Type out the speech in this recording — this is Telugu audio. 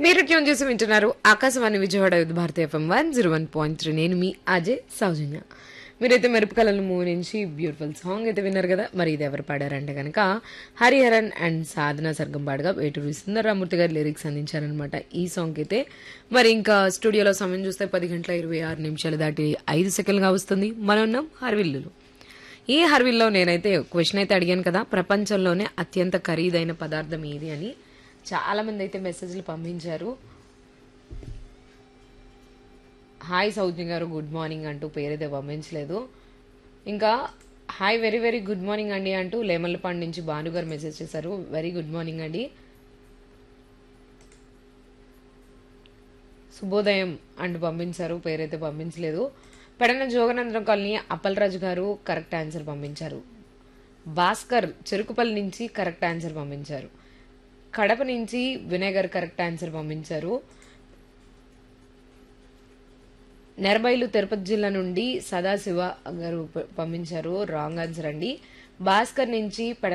మీరు ట్యూన్ చేసి వింటున్నారు ఆకాశవాణి విజయవాడ యుద్ధ భారతి FM one zero one point three నేను మీ అజయ్ సౌజన్య మీరైతే మెరుపుకలను మూవ్ నుంచి బ్యూటిఫుల్ సాంగ్ అయితే విన్నారు కదా మరి ఇది ఎవరు పాడారంటే కనుక హరిహరన్ అండ్ సాధన సర్గం పాడగా వేటూరి సుందరరామూర్తి గారు లిరిక్స్ అందించారనమాట ఈ సాంగ్ అయితే మరి ఇంకా స్టూడియోలో సమయం చూస్తే పది గంటల ఇరవై ఆరు నిమిషాలు దాటి ఐదు సెకండ్లుగా వస్తుంది మనం ఉన్నాం హర్విల్లులో ఈ హర్విల్లో నేనైతే క్వశ్చన్ అయితే అడిగాను కదా ప్రపంచంలోనే అత్యంత ఖరీదైన పదార్థం ఏది అని చాలా మంది అయితే మెసేజ్లు పంపించారు హాయ్ సౌజ్ఞ గారు గుడ్ మార్నింగ్ అంటూ పేరైతే పంపించలేదు ఇంకా hi very very good morning అండి అంటూ లేమల్లపాడు నుంచి భాను గారు మెసేజ్ చేశారు వెరీ గుడ్ మార్నింగ్ అండి శుభోదయం అంటూ పంపించారు పేరైతే పంపించలేదు పెడన జోగనందరం కాలనీ అప్పలరాజు గారు కరెక్ట్ ఆన్సర్ పంపించారు భాస్కర్ చెరుకుపల్లి నుంచి కరెక్ట్ ఆన్సర్ పంపించారు కడప నుంచి వినయ్ గారు కరెక్ట్ ఆన్సర్ పంపించారు నెరబైలు తిరుపతి జిల్లా నుండి సదాశివ గారు ప- పంపించారు రాంగ్ ఆన్సర్ అండి భాస్కర్ నుంచి పెడ